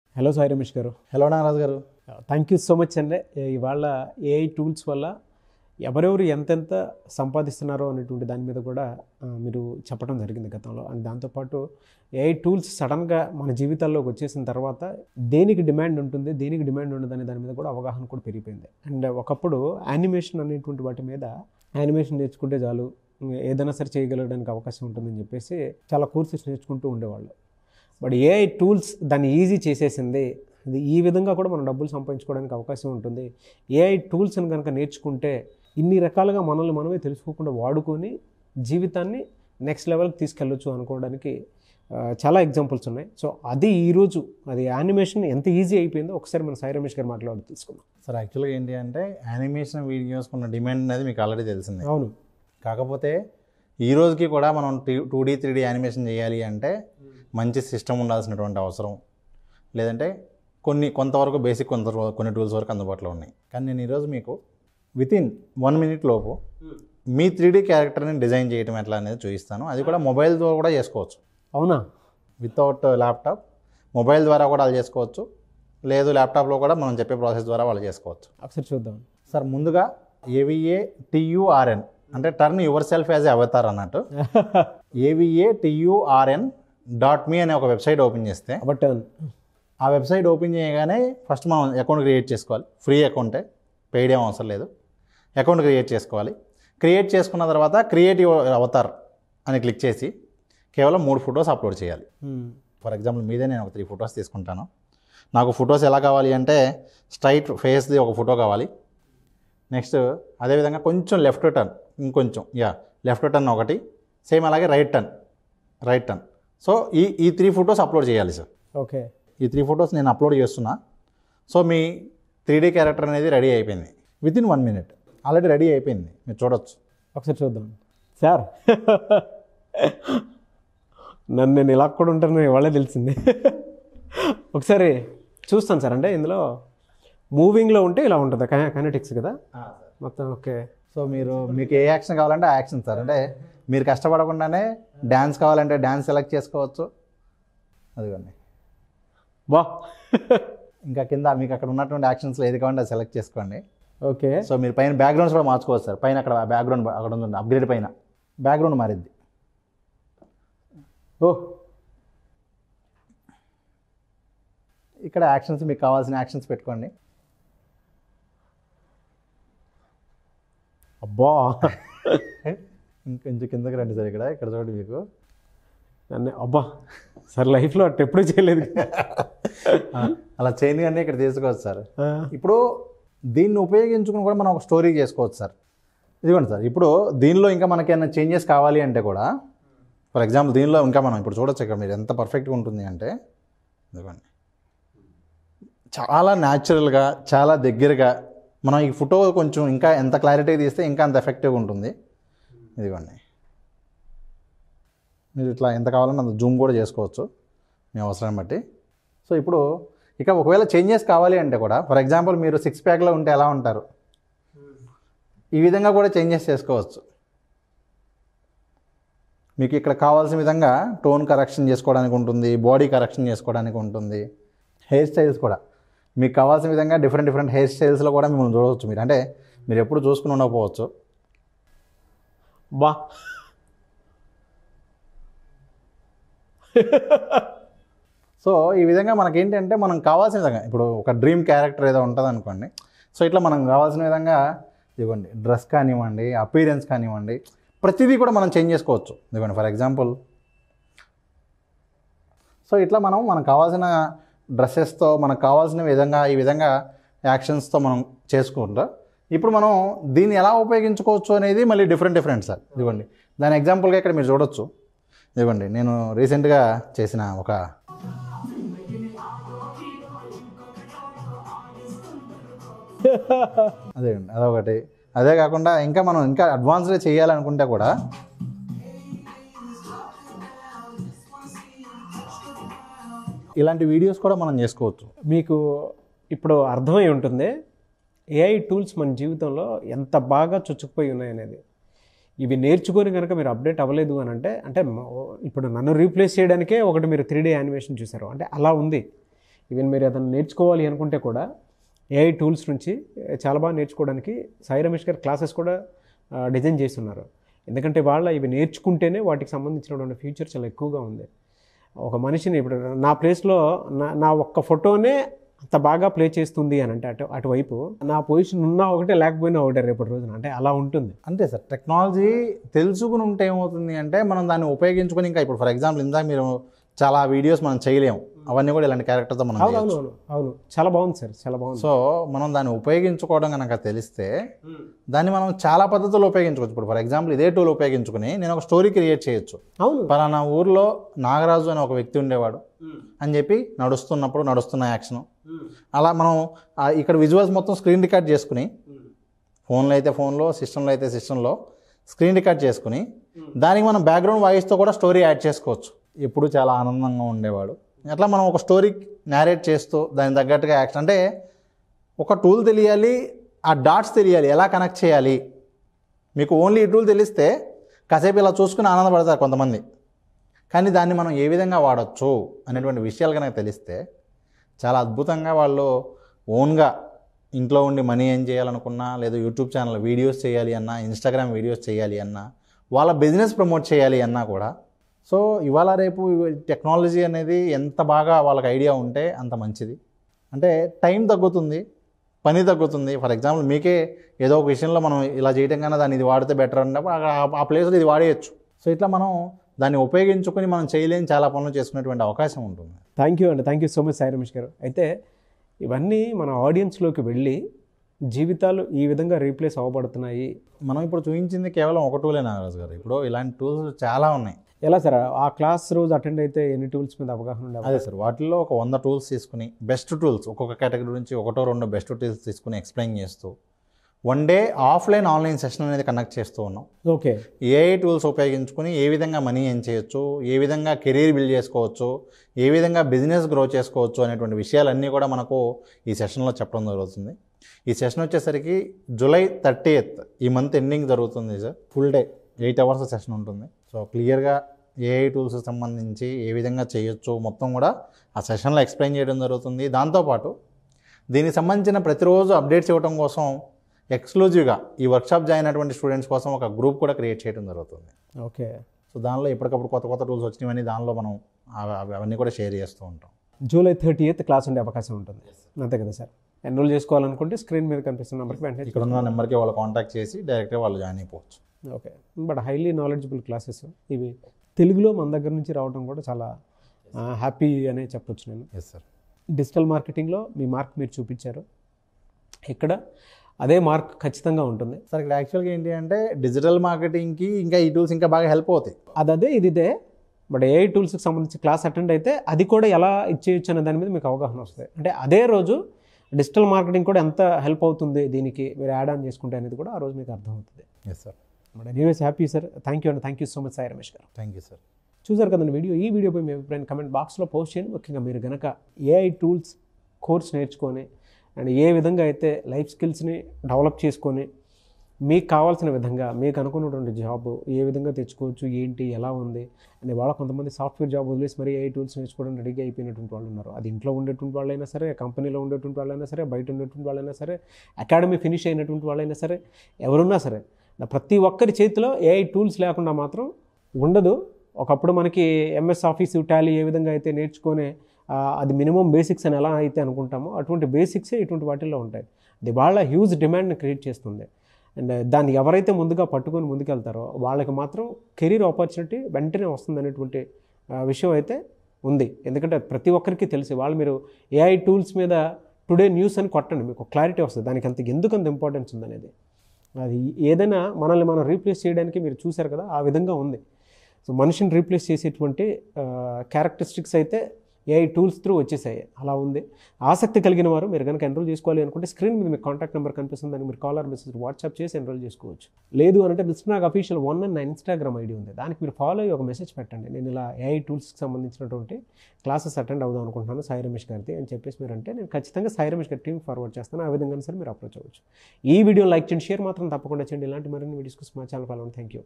Hello Sai Ramesh గారు hello Nagaraju గారు thank you so much అండి ఇవాళ ఏఐ టూల్స్ వల్ల ఎవరెవరు ఎంతెంత సంపాదిస్తున్నారో అనేటువంటి దాని మీద కూడా ఆ, మీరు చెప్పడం జరిగింది గతంలో అండ్ దాంతోపాటు ఏఐ టూల్స్ సడన్గా మన జీవితాల్లోకి వచ్చేసిన తర్వాత దేనికి డిమాండ్ ఉంటుంది దేనికి డిమాండ్ ఉండదు అనే దాని మీద కూడా అవగాహన కూడా పెరిగిపోయింది అండ్ ఒకప్పుడు యానిమేషన్ అనేటువంటి వాటి మీద యానిమేషన్ నేర్చుకుంటే చాలు ఏదైనా సరే చేయగలగడానికి అవకాశం ఉంటుందని చెప్పేసి చాలా కోర్సెస్ నేర్చుకుంటూ ఉండేవాళ్ళు బట్ ఏఐ టూల్స్ దాన్ని ఈజీ చేసేసింది ఇది ఈ విధంగా కూడా మనం డబ్బులు సంపాదించుకోవడానికి అవకాశం ఉంటుంది ఏఐ టూల్స్ని కనుక నేర్చుకుంటే ఇన్ని రకాలుగా మనల్ని మనమే తెలుసుకోకుండా వాడుకొని జీవితాన్ని నెక్స్ట్ లెవెల్కి తీసుకెళ్ళొచ్చు అనుకోవడానికి ఆ, చాలా ఎగ్జాంపుల్స్ ఉన్నాయి సో అది ఈరోజు అది యానిమేషన్ ఎంత ఈజీ అయిపోయిందో ఒకసారి మన సాయి రమేష్ గారు మాట్లాడి తీసుకుందాం సార్ యాక్చువల్గా ఏంటి అంటే యానిమేషన్ వీడియోస్ ఉన్న డిమాండ్ అనేది మీకు ఆల్రెడీ తెలిసిందే అవును కాకపోతే ఈ రోజుకి కూడా మనం two D three D animation చేయాలి అంటే మంచి సిస్టమ్ ఉండాల్సినటువంటి అవసరం లేదంటే కొన్ని కొంతవరకు బేసిక్ కొంత కొన్ని టూల్స్ వరకు అందుబాటులో ఉన్నాయి కానీ నేను ఈరోజు మీకు విత్ ఇన్ వన్ మినిట్ లోపు మీ త్రీ డీ క్యారెక్టర్ని డిజైన్ చేయడం ఎట్లా అనేది చూపిస్తాను అది కూడా మొబైల్ ద్వారా కూడా చేసుకోవచ్చు అవునా వితౌట్ ల్యాప్టాప్ మొబైల్ ద్వారా కూడా వాళ్ళు చేసుకోవచ్చు లేదు ల్యాప్టాప్లో కూడా మనం చెప్పే ప్రాసెస్ ద్వారా వాళ్ళు చేసుకోవచ్చు ఒకసారి చూద్దాం సార్ ముందుగా ఏవిఏ టియుఆర్ఎన్ అంటే turn yourself as avatar అన్నట్టు ఏవిఏ టియుఆర్ఎన్ డాట్ మీ అనే ఒక వెబ్సైట్ ఓపెన్ చేస్తే బట్ ఆ వెబ్సైట్ ఓపెన్ చేయగానే ఫస్ట్ మనం అకౌంట్ క్రియేట్ చేసుకోవాలి ఫ్రీ అకౌంటే పెయిడ్ ఏం అవసరం లేదు అకౌంట్ క్రియేట్ చేసుకోవాలి క్రియేట్ చేసుకున్న తర్వాత క్రియేట్ యువర్ అవతార్ అని క్లిక్ చేసి కేవలం మూడు ఫొటోస్ అప్లోడ్ చేయాలి ఫర్ ఎగ్జాంపుల్ మీదే నేను ఒక త్రీ ఫొటోస్ తీసుకుంటాను నాకు ఫొటోస్ ఎలా కావాలి అంటే స్ట్రైట్ ఫేస్ది ఒక ఫోటో కావాలి నెక్స్ట్ అదేవిధంగా కొంచెం లెఫ్ట్ టర్న్ ఇంకొంచెం యా లెఫ్ట్ టర్న్ ఒకటి సేమ్ అలాగే right turn right turn so ఈ ఈ త్రీ ఫొటోస్ అప్లోడ్ చేయాలి సార్ ఓకే ఈ త్రీ ఫొటోస్ నేను అప్లోడ్ చేస్తున్నా సో మీ త్రీ డీ క్యారెక్టర్ అనేది రెడీ అయిపోయింది within one minute already ready అయిపోయింది మీరు చూడొచ్చు ఒకసారి చూద్దాం సార్ నన్ను నేను ఇలా కూడా ఉంటాను ఇవాళే తెలిసింది ఒకసారి చూస్తాను సార్ అంటే ఇందులో మూవింగ్లో ఉంటే ఇలా ఉంటుంది కైనటిక్స్ కదా మొత్తం ఓకే సో మీరు మీకు ఏ యాక్షన్ కావాలంటే ఆ యాక్షన్ సార్ అంటే మీరు కష్టపడకుండానే డ్యాన్స్ కావాలంటే డ్యాన్స్ సెలెక్ట్ చేసుకోవచ్చు అదిగోండి వా ఇంకా కింద మీకు అక్కడ ఉన్నటువంటి యాక్షన్స్లో ఏది కావాలంటే అది సెలెక్ట్ చేసుకోండి ఓకే సో మీరు పైన బ్యాక్గ్రౌండ్స్ కూడా మార్చుకోవచ్చు సార్ పైన అక్కడ బ్యాక్గ్రౌండ్ అక్కడ ఉంది అప్గ్రేడ్ పైన బ్యాక్గ్రౌండ్ మారిద్ది ఓ ఇక్కడ యాక్షన్స్ మీకు కావాల్సిన యాక్షన్స్ పెట్టుకోండి అబ్బా ఇంకొంచెం కిందకి రండి సార్ ఇక్కడ ఇక్కడ చూడండి మీకు నన్ను అబ్బా సార్ లైఫ్లో అట్ట ఎప్పుడూ చేయలేదు ఆ, అలా చైన్ అన్నీ ఇక్కడ తీసుకోవచ్చు సార్ ఆ, ఇప్పుడు దీన్ని ఉపయోగించుకుని కూడా మనం ఒక స్టోరీ చేసుకోవచ్చు సార్ ఇదిగోండి సార్ ఇప్పుడు దీనిలో ఇంకా మనకి ఏమైనా చేంజెస్ కావాలి అంటే కూడా ఫర్ ఎగ్జాంపుల్ దీనిలో ఇంకా మనం ఇప్పుడు చూడొచ్చు ఇక్కడ మీరు ఎంత పర్ఫెక్ట్గా ఉంటుంది అంటే ఇదిగోండి చాలా న్యాచురల్గా చాలా దగ్గరగా మనం ఈ ఫోటో కొంచెం ఇంకా ఎంత క్లారిటీ తీస్తే ఇంకా అంత ఎఫెక్టివ్గా ఉంటుంది ఇదిగోండి మీరు ఇట్లా ఎంత కావాలన్నా అంత జూమ్ కూడా చేసుకోవచ్చు మీ అవసరాన్ని బట్టి సో ఇప్పుడు ఇక ఒకవేళ చేంజెస్ కావాలి అంటే కూడా ఫర్ ఎగ్జాంపుల్ మీరు సిక్స్ ప్యాక్లో ఉంటే ఎలా ఉంటారు ఈ విధంగా కూడా చేంజెస్ చేసుకోవచ్చు మీకు ఇక్కడ కావాల్సిన విధంగా టోన్ కరెక్షన్ చేసుకోవడానికి ఉంటుంది బాడీ కరెక్షన్ చేసుకోవడానికి ఉంటుంది హెయిర్ స్టైల్స్ కూడా మీకు కావాల్సిన విధంగా డిఫరెంట్ డిఫరెంట్ హెయిర్ స్టైల్స్లో కూడా మిమ్మల్ని చూడవచ్చు మీరు అంటే మీరు ఎప్పుడు చూసుకుని ఉండకపోవచ్చు బా సో ఈ విధంగా మనకేంటంటే మనం కావాల్సిన విధంగా ఇప్పుడు ఒక డ్రీమ్ క్యారెక్టర్ ఏదో ఉంటుంది అనుకోండి సో ఇట్లా మనం కావాల్సిన విధంగా ఇదిగోండి డ్రెస్ కానివ్వండి అపీరెన్స్ కానివ్వండి ప్రతిదీ కూడా మనం చేంజ్ చేసుకోవచ్చు ఇదిగోండి ఫర్ ఎగ్జాంపుల్ సో ఇట్లా మనం మనకు కావాల్సిన డ్రెస్సెస్తో మనకు కావాల్సిన విధంగా ఈ విధంగా యాక్షన్స్తో మనం చేసుకుంటా ఇప్పుడు మనం దీన్ని ఎలా ఉపయోగించుకోవచ్చు అనేది మళ్ళీ డిఫరెంట్ డిఫరెంట్ సార్ ఇదిగోండి దాని ఎగ్జాంపుల్గా ఇక్కడ మీరు చూడొచ్చు ఇదిగోండి నేను రీసెంట్గా చేసిన ఒక అదే అండి అదొకటి అదే కాకుండా ఇంకా మనం ఇంకా అడ్వాన్స్గా చేయాలనుకుంటే కూడా ఇలాంటి వీడియోస్ కూడా మనం చేసుకోవచ్చు మీకు ఇప్పుడు అర్థమై ఉంటుంది ఏఐ టూల్స్ మన జీవితంలో ఎంత బాగా చొచ్చుకుపోయి ఉన్నాయి అనేది ఇవి నేర్చుకొని కనుక మీరు అప్డేట్ అవ్వలేదు అని అంటే అంటే మ- ఇప్పుడు నన్ను రీప్లేస్ చేయడానికే ఒకటి మీరు త్రీ డీ యానిమేషన్ చూసారు అంటే అలా ఉంది ఈవెన్ మీరు ఏదైనా నేర్చుకోవాలి అనుకుంటే కూడా ఏఐ టూల్స్ నుంచి eh, చాలా బాగా నేర్చుకోవడానికి సాయి రమేష్ గారు క్లాసెస్ కూడా డిజైన్ చేస్తున్నారు ఎందుకంటే వాళ్ళ ఇవి నేర్చుకుంటేనే వాటికి సంబంధించినటువంటి ఫ్యూచర్ చాలా ఎక్కువగా ఉంది ఒక మనిషిని ఇప్పుడు నా ప్లేస్లో నా నా ఒక్క ఫోటోనే అంత బాగా ప్లే చేస్తుంది అని అంటే అటు అటువైపు నా పొజిషన్ ఉన్నా ఒకటే లేకపోయినా ఒకటే రేపటి రోజున అంటే అలా ఉంటుంది అంతే సార్ టెక్నాలజీ తెలుసుకుని ఉంటే ఏమవుతుంది అంటే మనం దాన్ని ఉపయోగించుకొని ఇంకా ఇప్పుడు ఫర్ ఎగ్జాంపుల్ ఇందాక మీరు చాలా వీడియోస్ మనం చేయలేము అవన్నీ కూడా ఇలాంటి క్యారెక్టర్తో మనం అవును చేయొచ్చు. అవును అవును అవును చాలా బాగుంది సార్ చాలా బాగుంది సో మనం దాన్ని ఉపయోగించుకోవడం కనుక తెలిస్తే దాన్ని మనం చాలా పద్ధతుల్లో ఉపయోగించుకోవచ్చు ఇప్పుడు ఫర్ ఎగ్జాంపుల్ ఇదే టూల్ ఉపయోగించుకుని నేను ఒక స్టోరీ క్రియేట్ చేయొచ్చు అవును పలానా ఊర్లో నాగరాజు అనే ఒక వ్యక్తి ఉండేవాడు అని చెప్పి నడుస్తున్నప్పుడు నడుస్తున్న యాక్షన్ అలా మనం ఆ ఇక్కడ విజువల్స్ మొత్తం స్క్రీన్ రికార్డ్ చేసుకుని ఫోన్లో అయితే ఫోన్లో సిస్టంలో అయితే సిస్టంలో స్క్రీన్ రికార్డ్ చేసుకుని దానికి మనం బ్యాక్గ్రౌండ్ వాయిస్తో కూడా స్టోరీ యాడ్ చేసుకోవచ్చు ఎప్పుడు చాలా ఆనందంగా ఉండేవాడు అట్లా మనం ఒక స్టోరీ నేరేట్ చేస్తూ దానికి తగ్గట్టుగా యాక్షన్ అంటే ఒక టూల్ తెలియాలి ఆ డాట్స్ తెలియాలి ఎలా కనెక్ట్ చేయాలి మీకు ఓన్లీ ఈ టూల్ తెలిస్తే కాసేపు ఇలా చూసుకుని ఆనందపడతారు కొంతమంది కానీ దాన్ని మనం ఏ విధంగా వాడచ్చు అనేటువంటి విషయాలు కనుక తెలిస్తే చాలా అద్భుతంగా వాళ్ళు ఓన్గా ఇంట్లో ఉండి మనీ ఏం చేయాలనుకున్నా లేదా యూట్యూబ్ ఛానల్ వీడియోస్ చేయాలి అన్నా ఇన్స్టాగ్రామ్ వీడియోస్ చేయాలి అన్నా వాళ్ళ బిజినెస్ ప్రమోట్ చేయాలి అన్నా కూడా సో ఇవాళ రేపు టెక్నాలజీ అనేది ఎంత బాగా వాళ్ళకి ఐడియా ఉంటే అంత మంచిది అంటే టైం తగ్గుతుంది పని తగ్గుతుంది ఫర్ ఎగ్జాంపుల్ మీకే ఏదో ఒక విషయంలో మనం ఇలా చేయడం కన్నా దాన్ని ఇది వాడితే బెటర్ అన్నప్పుడు ఆ- ఆ ప్లేస్లో ఇది వాడేయచ్చు సో ఇట్లా మనం దాన్ని ఉపయోగించుకొని మనం చేయలేని చాలా పనులు చేసుకునేటువంటి అవకాశం ఉంటుంది థ్యాంక్ యూ అండి thank you so much Sai Ramesh గారు అయితే ఇవన్నీ మన ఆడియన్స్లోకి వెళ్ళి జీవితాలు ఈ విధంగా రీప్లేస్ అవ్వబడుతున్నాయి మనం ఇప్పుడు చూపించింది కేవలం ఒక టూలే నాగరాజు గారు ఇప్పుడు ఇలాంటి టూల్స్ చాలా ఉన్నాయి ఎలా సార్ ఆ క్లాస్ రోజు అటెండ్ అయితే ఎన్ని టూల్స్ మీద అవగాహన ఉండే అదే సార్ వాటిల్లో ఒక వంద టూల్స్ తీసుకుని బెస్ట్ టూల్స్ ఒక్కొక్క కేటగిరీ నుంచి ఒకటో రెండో బెస్ట్ టూల్స్ తీసుకుని ఎక్స్ప్లెయిన్ చేస్తూ one day offline online session అనేది కండక్ట్ చేస్తూ ఉన్నాం ఓకే ఏఐ టూల్స్ ఉపయోగించుకుని ఏ విధంగా మనీ ఏం చేయొచ్చు ఏ విధంగా కెరీర్ బిల్డ్ చేసుకోవచ్చు ఏ విధంగా బిజినెస్ గ్రో చేసుకోవచ్చు అనేటువంటి విషయాలన్నీ కూడా మనకు ఈ సెషన్లో చెప్పడం జరుగుతుంది ఈ సెషన్ వచ్చేసరికి జూలై థర్టీయత్ ఈ మంత్ ఎండింగ్ జరుగుతుంది sir full day eight hours session ఉంటుంది సో క్లియర్గా ఏఐ టూల్స్ సంబంధించి ఏ విధంగా చేయొచ్చు మొత్తం కూడా ఆ సెషన్లో ఎక్స్ప్లెయిన్ చేయడం జరుగుతుంది దాంతోపాటు దీనికి సంబంధించిన ప్రతిరోజు అప్డేట్స్ ఇవ్వడం కోసం ఎక్స్క్లూజివ్గా ఈ వర్క్షాప్ జాయిన్ అయినటువంటి స్టూడెంట్స్ కోసం ఒక గ్రూప్ కూడా క్రియేట్ చేయడం జరుగుతుంది ఓకే సో దానిలో ఎప్పటికప్పుడు కొత్త కొత్త టూల్స్ వచ్చినవన్నీ దానిలో మనం అవ- అవ- అవన్నీ కూడా షేర్ చేస్తూ ఉంటాం జూలై థర్టీ ఎయిత్ క్లాస్ ఉండే అవకాశం ఉంటుంది అంతే కదా సార్ ఎన్రోల్ చేసుకోవాలనుకుంటే స్క్రీన్ మీద కనిపిస్తున్న నెంబర్కి వెంటనే ఇక్కడ ఉన్న నెంబర్కి వాళ్ళు కాంటాక్ట్ చేసి డైరెక్ట్గా వాళ్ళు జాయిన్ అయిపోవచ్చు okay but highly knowledgeable classes ఇవి తెలుగులో మన దగ్గర నుంచి రావడం కూడా చాలా హ్యాపీ అనే చెప్పొచ్చు నేను ఎస్ సార్ డిజిటల్ మార్కెటింగ్లో మీ మార్క్ మీరు చూపించారు ఇక్కడ అదే మార్క్ ఖచ్చితంగా ఉంటుంది సార్ ఇక్కడ యాక్చువల్గా ఏంటి అంటే డిజిటల్ మార్కెటింగ్కి ఇంకా ఈ టూల్స్ ఇంకా బాగా హెల్ప్ అవుతాయి అది అదే ఇది ఇదే బట్ ఏఐ టూల్స్కి సంబంధించి క్లాస్ అటెండ్ అయితే అది కూడా ఎలా ఇచ్చేయచ్చు అనే దాని మీద మీకు అవగాహన వస్తుంది అంటే అదే రోజు డిజిటల్ మార్కెటింగ్ కూడా ఎంత హెల్ప్ అవుతుంది దీనికి మీరు యాడ్ ఆన్ చేసుకుంటే అనేది కూడా ఆ రోజు మీకు అర్థమవుతుంది yes sir but anyways happy sir thank you అండి thank you so much Sai Ramesh గారు థ్యాంక్ యూ సార్ చూసారు కదండి వీడియో ఈ వీడియోపై మీ అభిప్రాయం కమెంట్ బాక్స్లో పోస్ట్ చేయండి ముఖ్యంగా మీరు కనుక ఏఐ టూల్స్ కోర్స్ నేర్చుకొని అండ్ ఏ విధంగా అయితే లైఫ్ స్కిల్స్ని డెవలప్ చేసుకొని మీకు కావాల్సిన విధంగా మీకు అనుకున్నటువంటి జాబ్ ఏ విధంగా తెచ్చుకోవచ్చు ఏంటి ఎలా ఉంది అని వాళ్ళ కొంతమంది సాఫ్ట్వేర్ జాబ్ వదిలేసి మరి ఏఐ టూల్స్ నేర్చుకోవడానికి రెడీగా అయిపోయినటువంటి వాళ్ళు ఉన్నారు అది ఇంట్లో ఉండేటువంటి వాళ్ళైనా సరే కంపెనీలో ఉండేటువంటి వాళ్ళైనా సరే బయట ఉండేటువంటి వాళ్ళైనా సరే అకాడమీ ఫినిష్ అయినటువంటి వాళ్ళైనా సరే ఎవరున్నా సరే ప్రతి ఒక్కరి చేతిలో ఏఐ టూల్స్ లేకుండా మాత్రం ఉండదు ఒకప్పుడు మనకి ఎంఎస్ ఆఫీస్ టాలీ ఏ విధంగా అయితే నేర్చుకొని ఆ, అది మినిమం బేసిక్స్ అని ఎలా అయితే అనుకుంటామో అటువంటి బేసిక్సే ఇటువంటి వాటిల్లో ఉంటాయి అది వాళ్ళ హ్యూజ్ డిమాండ్ని క్రియేట్ చేస్తుంది అండ్ దాన్ని ఎవరైతే ముందుగా పట్టుకొని ముందుకెళ్తారో వాళ్ళకి మాత్రం కెరీర్ ఆపర్చునిటీ వెంటనే వస్తుంది అనేటువంటి ఆ, విషయం అయితే ఉంది ఎందుకంటే ప్రతి ఒక్కరికి తెలిసి వాళ్ళు మీరు ఏఐ టూల్స్ మీద టుడే న్యూస్ అని కొట్టండి మీకు క్లారిటీ వస్తుంది దానికి అంత ఎందుకు అంత ఇంపార్టెన్స్ ఉందనేది అది ఏదైనా మనల్ని మనం రీప్లేస్ చేయడానికి మీరు చూశారు కదా ఆ విధంగా ఉంది సో మనిషిని రీప్లేస్ చేసేటువంటి క్యారెక్టరిస్టిక్స్ అయితే ఏఐ టూల్స్ త్రూ వచ్చేసాయి అలా ఉంది ఆసక్తి కలిగిన వారు మీరు కనుక ఎన్రోల్ చేసుకోవాలి అనుకుంటే స్క్రీన్ మీద మీకు కాంటాక్ట్ నెంబర్ కనిపిస్తుంది దానికి మీరు కాలర్ మెసేజ్ వాట్సాప్ చేసి ఎన్రోల్ చేసుకోవచ్చు లేదు అంటే నాకు అఫీషియల్ వన్ అండ్ నా ఇన్స్టాగ్రామ్ ఐడి ఉంది దానికి మీరు ఫాలో అయ్యి ఒక మెసేజ్ పెట్టండి నేను ఇలా ఏఐ టూల్స్కి సంబంధించినటువంటి క్లాసెస్ అటెండ్ అవుదాం అనుకుంటున్నాను సాయి రమేష్ గారిది అని చెప్పేసి మీరు అంటే నేను ఖచ్చితంగా సాయి రమేష్ గారి టీం ఫార్వర్డ్ చేస్తాను ఆ విధంగా సరే మీరు అప్రోచ్ అవ్వచ్చు ఈ వీడియో లైక్ చేయండి షేర్ మాత్రం తప్పకుండా చేయండి ఇలాంటి మరిన్ని వీడియోస్ కోసం మా ఛానల్ ఫాలో థ్యాంక్ యూ